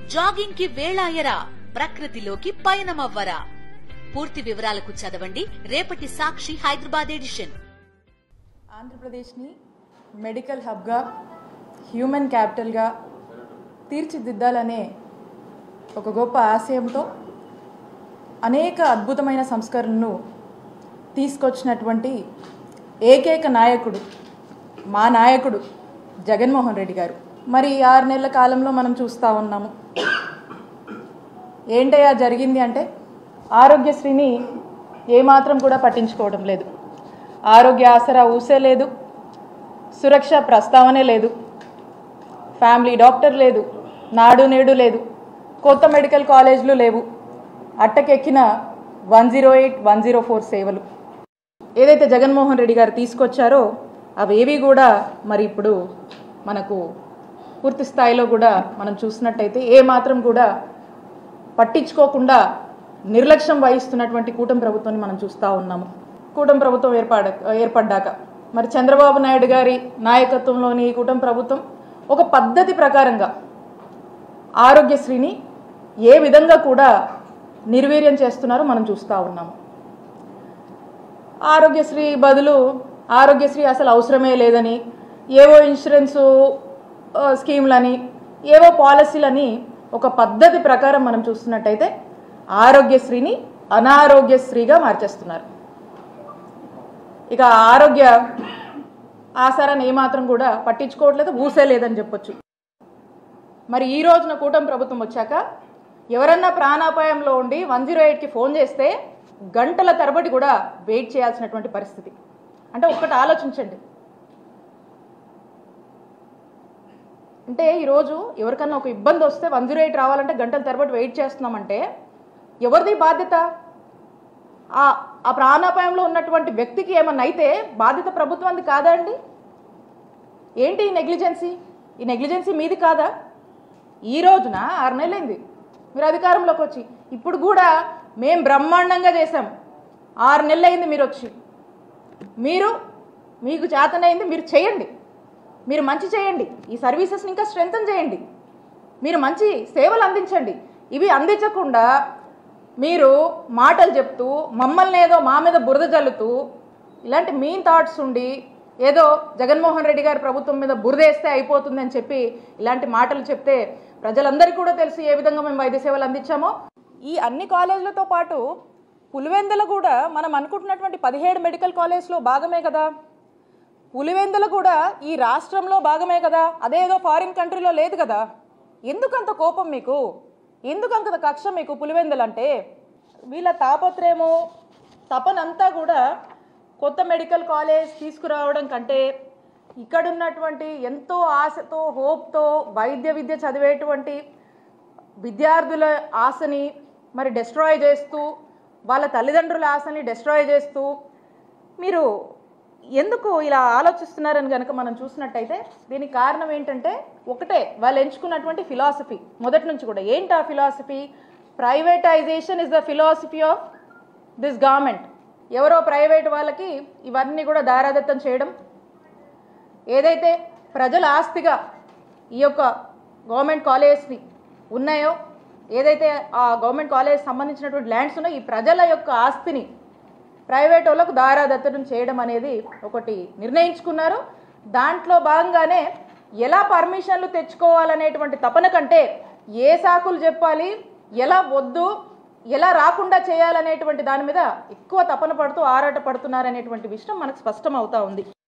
jogging కి వేళాయరా ప్రకృతిలోకి పయనమవ్వరా పూర్తి వివరాలకు చదవండి రేపటి సాక్షి హైదరాబాద్ ఎడిషన్ ఆంధ్రప్రదేశ్ని మెడికల్ హబ్గా హ్యూమన్ క్యాపిటల్గా తీర్చిదిద్దాలనే ఒక గొప్ప ఆశయంతో అనేక అద్భుతమైన సంస్కరణను తీసుకొచ్చినటువంటి ఏకైక నాయకుడు మా నాయకుడు జగన్మోహన్ రెడ్డి గారు మరి ఈ ఆరు నెలల కాలంలో మనం చూస్తూ ఉన్నాము ఏంటయ్యా జరిగింది అంటే ఆరోగ్యశ్రీని ఏమాత్రం కూడా పట్టించుకోవడం లేదు ఆరోగ్య ఆసరా ఊసే లేదు సురక్ష ప్రస్తావనే లేదు ఫ్యామిలీ డాక్టర్ లేదు నాడు నేడు లేదు కొత్త మెడికల్ కాలేజీలు లేవు అట్టకెక్కిన one zero eight one zero four సేవలు ఏదైతే జగన్మోహన్ రెడ్డి గారు తీసుకొచ్చారో అవేవి కూడా మరి ఇప్పుడు మనకు పూర్తి స్థాయిలో కూడా మనం చూసినట్టయితే ఏ మాత్రం కూడా పట్టించుకోకుండా నిర్లక్ష్యం వహిస్తున్నటువంటి కూటమి ప్రభుత్వాన్ని మనం చూస్తూ ఉన్నాము కూటమి ప్రభుత్వం ఏర్పడ ఏర్పడ్డాక మరి చంద్రబాబు నాయుడు గారి నాయకత్వంలోని ఈ కూటమి ప్రభుత్వం ఒక పద్ధతి ప్రకారంగా ఆరోగ్యశ్రీని ఏ విధంగా కూడా నిర్వీర్యం చేస్తున్నారో మనం చూస్తూ ఉన్నాము ఆరోగ్యశ్రీ బదులు ఆరోగ్యశ్రీ అసలు అవసరమే లేదని ఏవో ఇన్సూరెన్సు ఆ, స్కీమ్లని ఏవో పాలసీలని ఒక పద్ధతి ప్రకారం మనం చూస్తున్నట్టయితే ఆరోగ్యశ్రీని అనారోగ్యశ్రీగా మార్చేస్తున్నారు ఇక ఆరోగ్య ఆసారాన్ని ఏమాత్రం కూడా పట్టించుకోవట్లేదు ఊసే లేదని చెప్పొచ్చు మరి ఈ రోజున కూటమి ప్రభుత్వం వచ్చాక ఎవరన్నా ప్రాణాపాయంలో ఉండి వన్ జీరో ఎయిట్కి ఫోన్ చేస్తే గంటల తరబడి కూడా వెయిట్ చేయాల్సినటువంటి పరిస్థితి అంటే ఒక్కటి ఆలోచించండి అంటే ఈరోజు ఎవరికన్నా ఒక ఇబ్బంది వస్తే వన్ జీరో ఎయిట్ రావాలంటే గంటల తరబడి వెయిట్ చేస్తున్నామంటే ఎవరిది బాధ్యత ఆ ఆ ప్రాణాపాయంలో ఉన్నటువంటి వ్యక్తికి ఏమన్నా అయితే బాధ్యత ప్రభుత్వానికి కాదా అండి ఏంటి ఈ నెగ్లిజెన్సీ ఈ నెగ్లిజెన్సీ మీది కాదా ఈ రోజున ఆరు నెలలైంది మీరు అధికారంలోకి వచ్చి ఇప్పుడు కూడా మేం బ్రహ్మాండంగా చేశాం ఆరు నెలలైంది మీరు వచ్చి మీరు మీకు చేతనైంది మీరు చేయండి మీరు మంచి చేయండి ఈ సర్వీసెస్ని ఇంకా స్ట్రెంగ్తన్ చేయండి మీరు మంచి సేవలు అందించండి ఇవి అందించకుండా మీరు మాటలు చెప్తూ మమ్మల్ని ఏదో మా మీద బురద జల్లుతూ ఇలాంటి మీన్ థాట్స్ ఉండి ఏదో జగన్మోహన్ రెడ్డి గారి ప్రభుత్వం మీద బురదేస్తే అయిపోతుంది అని చెప్పి ఇలాంటి మాటలు చెప్తే ప్రజలందరికీ కూడా తెలిసి ఏ విధంగా మేము వైద్య సేవలు అందించామో ఈ అన్ని కాలేజీలతో పాటు పులివెందుల కూడా మనం అనుకుంటున్నటువంటి పదిహేడు మెడికల్ కాలేజ్లో భాగమే కదా పులివెందుల కూడా ఈ రాష్ట్రంలో భాగమే కదా అదేదో ఫారిన్ కంట్రీలో లేదు కదా ఎందుకంత కోపం మీకు ఎందుకంత కక్ష మీకు పులివెందులు అంటే వీళ్ళ తాపత్రయము తపనంతా కూడా కొత్త మెడికల్ కాలేజ్ తీసుకురావడం కంటే ఇక్కడున్నటువంటి ఎంతో ఆశతో హోప్తో వైద్య విద్య చదివేటువంటి విద్యార్థుల ఆశని మరి డెస్ట్రాయ్ చేస్తూ వాళ్ళ తల్లిదండ్రుల ఆశని డెస్ట్రాయ్ చేస్తూ మీరు ఎందుకు ఇలా ఆలోచిస్తున్నారని కనుక మనం చూసినట్టయితే దీనికి కారణం ఏంటంటే ఒకటే వాళ్ళు ఎంచుకున్నటువంటి ఫిలాసఫీ మొదటి నుంచి కూడా ఏంటి ఆ philosophy privatization is the philosophy of this government ఎవరో ప్రైవేట్ వాళ్ళకి ఇవన్నీ కూడా దారాదత్తం చేయడం ఏదైతే ప్రజల ఆస్తిగా ఈ యొక్క గవర్నమెంట్ కాలేజ్ని ఉన్నాయో ఏదైతే ఆ గవర్నమెంట్ కాలేజ్ సంబంధించినటువంటి ల్యాండ్స్ ఉన్నాయో ఈ ప్రజల యొక్క ఆస్తిని ప్రైవేట్ వాళ్ళకు దారాదత్తడం చేయడం అనేది ఒకటి నిర్ణయించుకున్నారు దాంట్లో భాగంగానే ఎలా పర్మిషన్లు తెచ్చుకోవాలనేటువంటి తపన కంటే ఏ సాకులు చెప్పాలి ఎలా వద్దు ఎలా రాకుండా చేయాలనేటువంటి దాని మీద ఎక్కువ తపన పడుతూ ఆరాట పడుతున్నారనేటువంటి విషయం మనకు స్పష్టం అవుతా ఉంది